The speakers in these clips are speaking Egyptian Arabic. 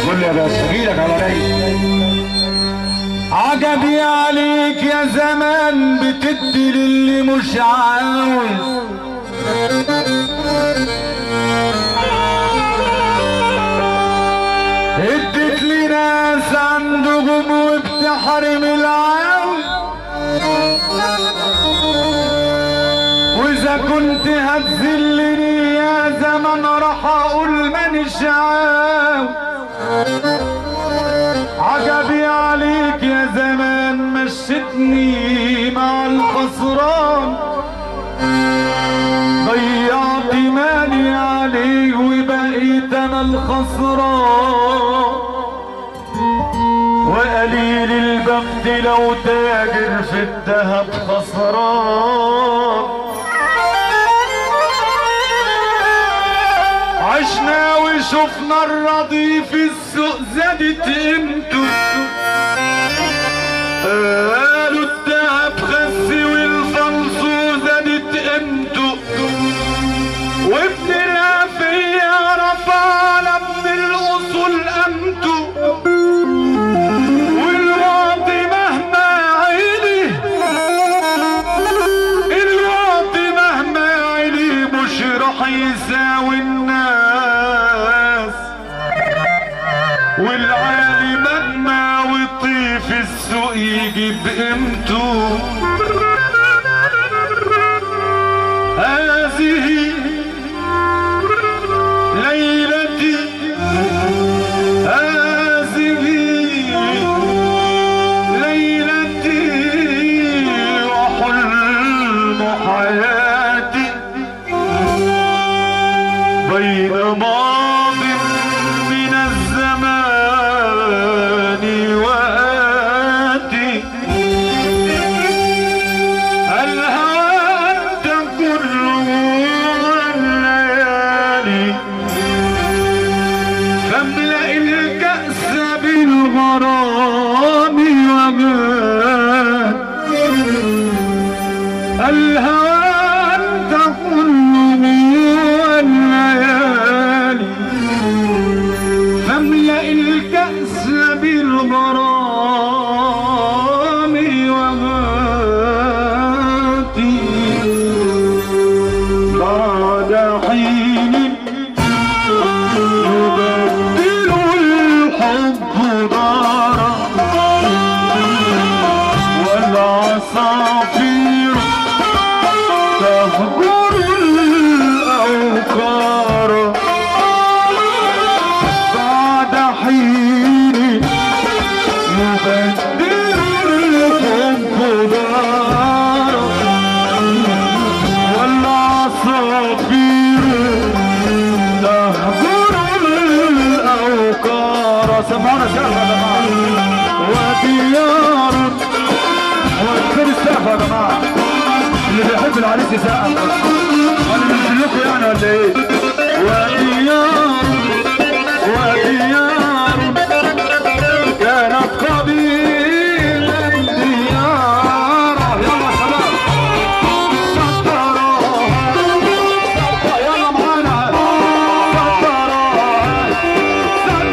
الفل يا باشا جيلك على رايق عجبي عليك يا زمان بتدي للي مش عاوز اديت لي ناس عندهم وبتحرم العاوز واذا كنت هتذلني يا زمن راح اقول مانيش عاوز عجبي عليك يا زمان مشيتني مع الخسران ضيعت مالي عليه وبقيت انا الخسران وقليل البخت لو تاجر في الذهب خسران عشنا وشفنا الرضيف السوق زادت قيمته قالوا الدهب خس والفلسو زادت قيمته وابن الافية رفع على ابن الاصول قامته والواطي مهما عيني الواطي مهما عيني مش راح يساوي الناس والعالي مهما وطيف السوق يجيب قيمته هذه ليلتي هذه ليلتي وحلم حياتي بين ماض من الزمان وآتي الهوى أنت كله الليالي فاملأ الكأس بالغرام وغاد الهوى أنت كله الليالي فاملأ الكأس بالغرام وغاتي بعد حين يبدل الحب دارا والعصافير تهجر الأوكار بعد حين يبدل الحب دارا والعصافير تهجر الأوكار سمعونا سقف يا جماعة وديار وكفر السقف يا جماعة اللي بيحب العريس يسقف وانا بنزل لكم يعني ولا ايه وديار وديار كانت قبيلا ديارا يلا شباب سطروها يلا معانا سطروها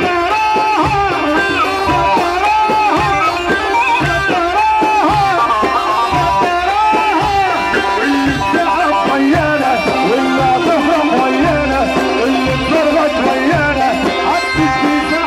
اللي تعب ويانا واللي تفرح ويانا اللي تفرج ويانا عدت في